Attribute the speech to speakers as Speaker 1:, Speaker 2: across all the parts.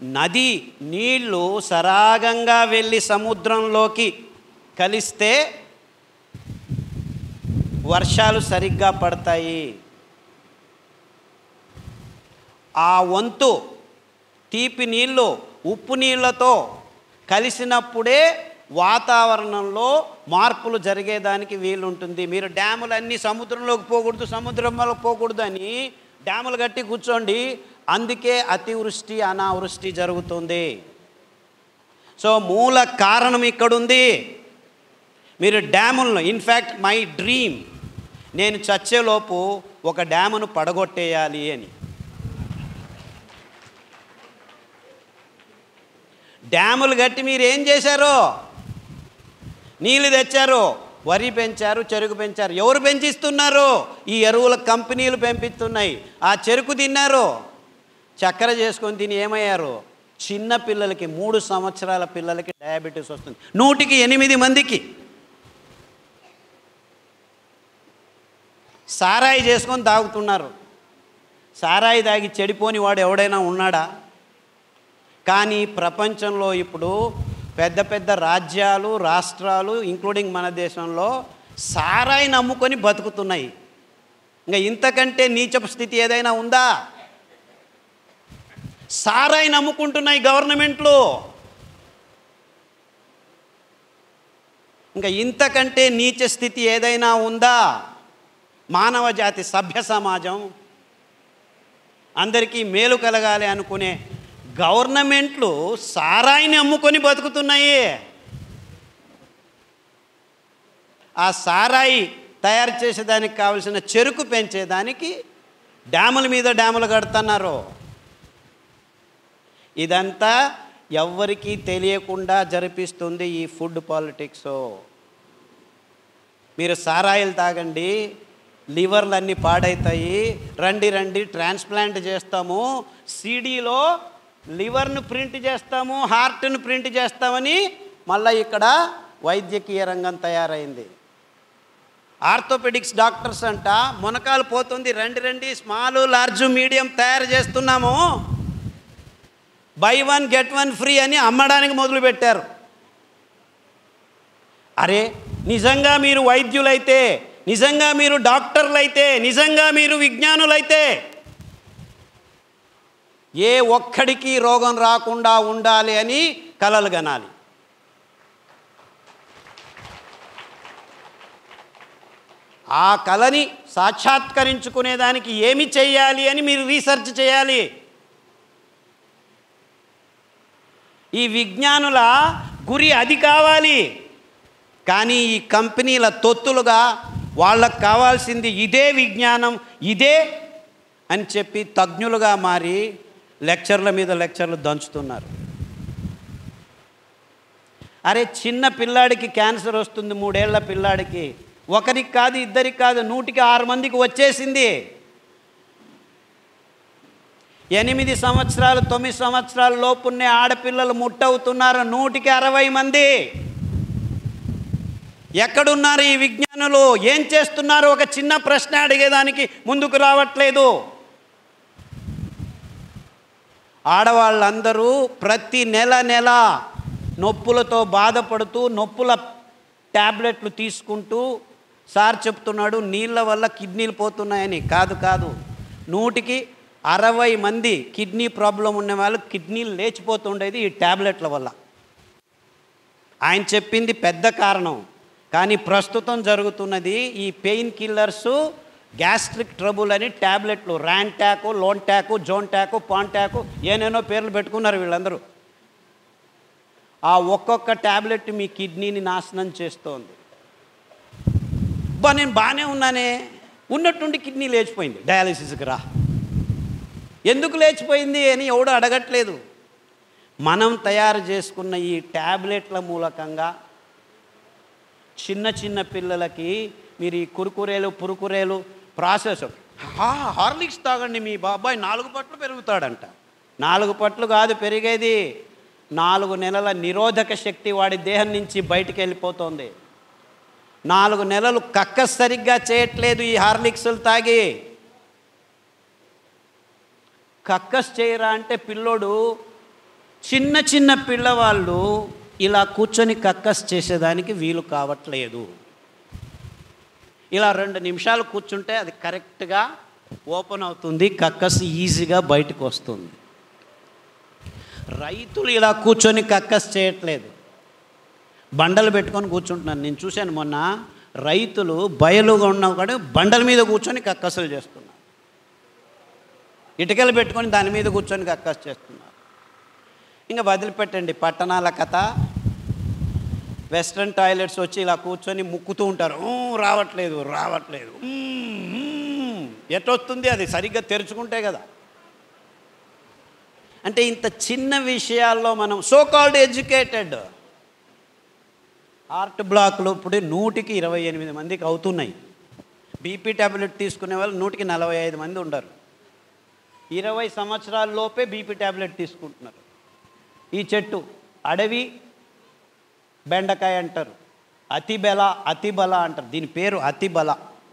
Speaker 1: నది నీళ్లు సరాగంగా వెళ్ళి సముద్రంలోకి కలిస్తే వర్షాలు సరిగ్గా పడతాయి ఆ వంతు తీపి నీళ్ళు ఉప్పు నీళ్ళతో కలిసినప్పుడే వాతావరణంలో మార్పులు జరిగేదానికి వీలుంటుంది మీరు డ్యాములన్నీ సముద్రంలోకి పోకూడదు సముద్రంలోకి పోకూడదు అని డ్యాములు కట్టి కూర్చోండి అందుకే అతివృష్టి అనావృష్టి జరుగుతుంది సో మూల కారణం ఇక్కడుంది మీరు డ్యాములను ఇన్ఫ్యాక్ట్ మై డ్రీమ్ నేను చచ్చేలోపు ఒక డ్యామును పడగొట్టేయాలి అని డ్యాములు కట్టి మీరు ఏం చేశారు నీళ్ళు తెచ్చారు వరి పెంచారు చెరుకు పెంచారు ఎవరు పెంచిస్తున్నారు ఈ ఎరువుల కంపెనీలు పెంపిస్తున్నాయి ఆ చెరుకు తిన్నారు చక్కెర చేసుకొని తిని ఏమయ్యారు చిన్న పిల్లలకి మూడు సంవత్సరాల పిల్లలకి డయాబెటీస్ వస్తుంది నూటికి ఎనిమిది మందికి సారాయి చేసుకొని తాగుతున్నారు సారాయి తాగి చెడిపోని వాడు ఎవడైనా ఉన్నాడా కానీ ప్రపంచంలో ఇప్పుడు పెద్ద పెద్ద రాజ్యాలు రాష్ట్రాలు ఇంక్లూడింగ్ మన దేశంలో సారాయి నమ్ముకొని బతుకుతున్నాయి ఇంకా ఇంతకంటే నీచపు స్థితి ఏదైనా ఉందా సారాయి నమ్ముకుంటున్నాయి గవర్నమెంట్లు ఇంకా ఇంతకంటే నీచ స్థితి ఏదైనా ఉందా మానవ జాతి సభ్య సమాజం అందరికీ మేలు కలగాలి అనుకునే గవర్నమెంట్లు సారాయిని అమ్ముకొని బతుకుతున్నాయి ఆ సారాయి తయారు చేసేదానికి కావలసిన చెరుకు పెంచేదానికి డ్యాముల మీద డ్యాములు కడుతున్నారు ఇదంతా ఎవ్వరికీ తెలియకుండా జరిపిస్తుంది ఈ ఫుడ్ పాలిటిక్స్ మీరు సారాయిలు తాగండి లివర్లు అన్నీ పాడవుతాయి రండి రండి ట్రాన్స్ప్లాంట్ చేస్తాము సీడీలో లివర్ను ప్రింట్ చేస్తాము హార్ట్ను ప్రింట్ చేస్తామని మళ్ళీ ఇక్కడ వైద్యకీయ రంగం తయారైంది ఆర్థోపెడిక్స్ డాక్టర్స్ అంట మునకాలు పోతుంది రండి రండి స్మాల్ లార్జ్ మీడియం తయారు చేస్తున్నాము buy one get one free అని అమ్మడానికి మొదలుపెట్టారు అరే నిజంగా మీరు వైద్యులైతే నిజంగా మీరు డాక్టర్లైతే నిజంగా మీరు విజ్ఞానులైతే ఏ ఒక్కడికి రోగం రాకుండా ఉండాలి అని కలలు గనాలి ఆ కళని సాక్షాత్కరించుకునేదానికి ఏమి చేయాలి అని మీరు రీసెర్చ్ చేయాలి ఈ విజ్ఞానుల గురి అది కావాలి కానీ ఈ కంపెనీల తొత్తులుగా వాళ్ళకు కావాల్సింది ఇదే విజ్ఞానం ఇదే అని చెప్పి తజ్ఞులుగా మారి లెక్చర్ల మీద లెక్చర్లు దంచుతున్నారు అరే చిన్న పిల్లాడికి క్యాన్సర్ వస్తుంది మూడేళ్ల పిల్లాడికి ఒకరికి కాదు ఇద్దరికి కాదు నూటికి ఆరు మందికి వచ్చేసింది ఎనిమిది సంవత్సరాలు తొమ్మిది సంవత్సరాల లోపున్నే ఆడపిల్లలు ముట్టవుతున్నారు నూటికి అరవై మంది ఎక్కడున్నారు ఈ విజ్ఞానులు ఏం చేస్తున్నారు ఒక చిన్న ప్రశ్న అడిగేదానికి ముందుకు రావట్లేదు ఆడవాళ్ళందరూ ప్రతి నెల నెల నొప్పులతో బాధపడుతూ నొప్పుల ట్యాబ్లెట్లు తీసుకుంటూ సార్ చెప్తున్నాడు నీళ్ళ వల్ల కిడ్నీలు పోతున్నాయని కాదు కాదు నూటికి అరవై మంది కిడ్నీ ప్రాబ్లం ఉన్న వాళ్ళు కిడ్నీలు లేచిపోతుండేది ఈ ట్యాబ్లెట్ల వల్ల ఆయన చెప్పింది పెద్ద కారణం కానీ ప్రస్తుతం జరుగుతున్నది ఈ పెయిన్ కిల్లర్సు గ్యాస్ట్రిక్ ట్రబుల్ అని ట్యాబ్లెట్లు ర్యాంటాకు లోన్టాకు జోన్టాకు పాంటాకు ఏనేనో పేర్లు పెట్టుకున్నారు వీళ్ళందరూ ఆ ఒక్కొక్క ట్యాబ్లెట్ మీ కిడ్నీని నాశనం చేస్తోంది బా నేను బాగానే ఉన్నానే ఉన్నట్టుండి కిడ్నీ లేచిపోయింది డయాలిసిస్కి రా ఎందుకు లేచిపోయింది అని ఎవడు అడగట్లేదు మనం తయారు చేసుకున్న ఈ ట్యాబ్లెట్ల మూలకంగా చిన్న చిన్న పిల్లలకి మీరు ఈ కురుకురేలు పురుకురేలు ప్రాసెస్ హార్లిక్స్ తాగండి మీ బాబాయ్ నాలుగు పట్లు పెరుగుతాడంట నాలుగు పట్లు కాదు పెరిగేది నాలుగు నెలల నిరోధక శక్తి వాడి దేహం నుంచి బయటికి వెళ్ళిపోతుంది నాలుగు నెలలు కక్క సరిగ్గా చేయట్లేదు ఈ హార్లిక్స్లు తాగి కక్కస్ చేయరా అంటే పిల్లోడు చిన్న చిన్న పిల్లవాళ్ళు ఇలా కూర్చొని కక్కస్ చేసేదానికి వీలు కావట్లేదు ఇలా రెండు నిమిషాలు కూర్చుంటే అది కరెక్ట్గా ఓపెన్ అవుతుంది కక్కస్ ఈజీగా బయటకు వస్తుంది రైతులు ఇలా కూర్చొని కక్కస్ చేయట్లేదు బండలు పెట్టుకొని కూర్చుంటున్నారు నేను చూశాను మొన్న రైతులు బయలుగా ఉన్నా కూడా బండల మీద కూర్చొని కక్కసులు చేస్తున్నారు ఇటుకలు పెట్టుకొని దాని మీద కూర్చొని కక్కస్ చేస్తున్నారు ఇంకా వదిలిపెట్టండి పట్టణాల కథ వెస్ట్రన్ టాయిలెట్స్ వచ్చి ఇలా కూర్చొని ముక్కుతూ ఉంటారు "ఊ, రావట్లేదు రావట్లేదు మ్మ్, మ్మ్." ఎటొస్తుంది అది సరిగ్గా తెరుచుకుంటే కదా అంటే ఇంత చిన్న విషయాల్లో మనం సో కాల్డ్ ఎడ్యుకేటెడ్ హార్ట్ బ్లాక్లు ఇప్పుడు నూటికి ఇరవై ఎనిమిది మందికి అవుతున్నాయి బీపీ ట్యాబ్లెట్ తీసుకునే వాళ్ళు నూటికి నలభై ఐదు మంది ఉండరు ఇరవై సంవత్సరాల లోపే బీపీ ట్యాబ్లెట్ తీసుకుంటున్నారు ఈ చెట్టు అడవి బెండకాయ అంటారు అతిబెల అతిబల అంటారు దీని పేరు అతిబల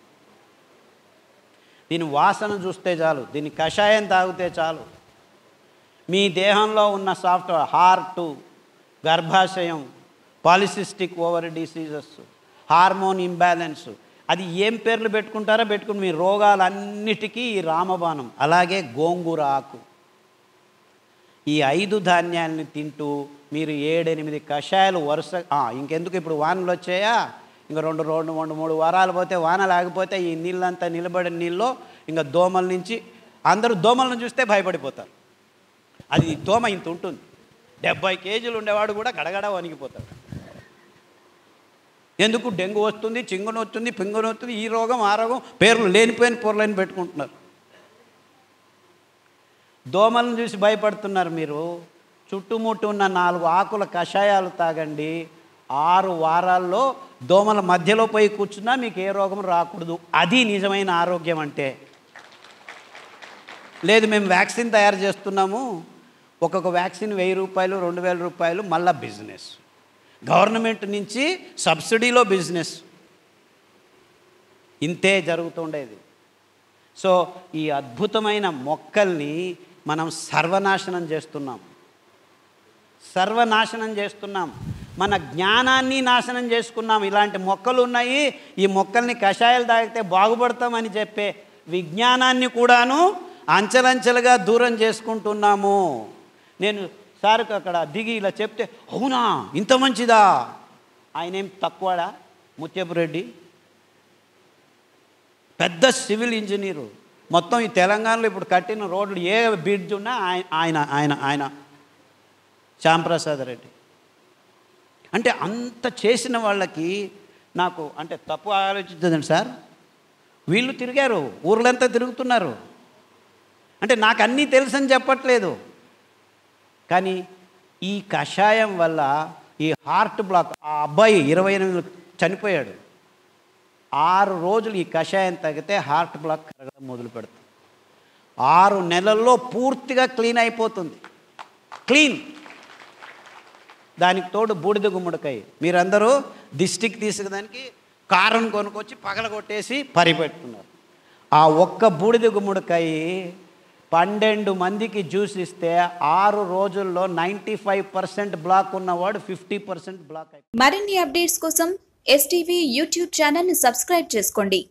Speaker 1: దీని వాసన చూస్తే చాలు దీని కషాయం తాగితే చాలు మీ దేహంలో ఉన్న సాఫ్ట్వేర్ హార్టు గర్భాశయం polycystic ovary diseases hormone imbalance అది ఏం పేర్లు పెట్టుకుంటారో పెట్టుకుని మీ రోగాలన్నిటికీ ఈ రామబాణం అలాగే గోంగూర ఆకు ఈ ఐదు ధాన్యాలని తింటూ మీరు ఏడెనిమిది కషాయాలు వరుస ఆ, ఇంకెందుకు ఇప్పుడు వానలు వచ్చాయా ఇంకా రెండు రెండు రెండు మూడు వారాలు పోతే వానలు ఆగిపోతే ఈ నీళ్ళంతా నిలబడిన నీళ్ళు ఇంకా దోమల నుంచి అందరూ దోమలను చూస్తే భయపడిపోతారు అది దోమ ఇంత ఉంటుంది డెబ్బై కేజీలు ఉండేవాడు కూడా గడగడ వణికిపోతాడు ఎందుకు డెంగ్యూ వస్తుంది చింగును వస్తుంది పింగును వస్తుంది ఈ రోగం ఆ రోగం పేర్లు లేనిపోయిన పొరలని పెట్టుకుంటున్నారు దోమలను చూసి భయపడుతున్నారు మీరు చుట్టుముట్టు ఉన్న నాలుగు ఆకుల కషాయాలు తాగండి ఆరు వారాల్లో దోమల మధ్యలో పోయి కూర్చున్నా మీకు ఏ రోగం రాకూడదు అది నిజమైన ఆరోగ్యం అంటే లేదు మేము వ్యాక్సిన్ తయారు చేస్తున్నాము ఒక్కొక్క వ్యాక్సిన్ వెయ్యి రూపాయలు రెండు వేల రూపాయలు మళ్ళా బిజినెస్ గవర్నమెంట్ నుంచి సబ్సిడీలో బిజినెస్ ఇంతే జరుగుతుండేది సో ఈ అద్భుతమైన మొక్కల్ని మనం సర్వనాశనం చేస్తున్నాం సర్వనాశనం చేస్తున్నాం మన జ్ఞానాన్ని నాశనం చేసుకున్నాం ఇలాంటి మొక్కలు ఉన్నాయి ఈ మొక్కల్ని కషాయాలు తాగితే బాగుపడతామని చెప్పే విజ్ఞానాన్ని కూడాను అంచెలంచెలుగా దూరం చేసుకుంటున్నాము నేను సార్కు అక్కడ దిగి ఇలా చెప్తే అవునా ఇంత మంచిదా ఆయన ఏం తక్కువడా ముత్యపు రెడ్డి పెద్ద సివిల్ ఇంజనీరు మొత్తం ఈ తెలంగాణలో ఇప్పుడు కట్టిన రోడ్లు ఏ బ్రిడ్జ్ ఉన్నా ఆయన ఆయన ఆయన ఆయన శ్యాంప్రసాద్ రెడ్డి అంటే అంత చేసిన వాళ్ళకి నాకు అంటే తప్పు ఆలోచించదండి సార్ వీళ్ళు తిరిగారు ఊర్లంతా తిరుగుతున్నారు అంటే నాకు అన్నీ తెలుసని చెప్పట్లేదు కానీ ఈ కషాయం వల్ల ఈ హార్ట్ బ్లాక్ ఆ అబ్బాయి ఇరవై ఎనిమిది చనిపోయాడు ఆరు రోజులు ఈ కషాయం తాగితే హార్ట్ బ్లాక్ కరగడం మొదలు పెడుతుంది ఆరు నెలల్లో పూర్తిగా క్లీన్ అయిపోతుంది క్లీన్ దానికి తోడు బూడిద గుమ్మడికాయ మీరందరూ దిష్టికి తీసుకుదానికి కారం కొనుక్కొచ్చి పగలగొట్టేసి పరిపెట్టుకున్నారు ఆ ఒక్క బూడిద గుమ్మడికాయ పన్నెండు మందికి జ్యూస్ ఇస్తే ఆరు రోజుల్లో నైంటీ ఫైవ్ పర్సెంట్ బ్లాక్ ఉన్నవాడు ఫిఫ్టీ పర్సెంట్ బ్లాక్ అయిపోయింది
Speaker 2: మరిన్ని అప్డేట్స్ కోసం ఎస్టీవీ యూట్యూబ్ ఛానల్ ని సబ్స్క్రైబ్ చేసుకోండి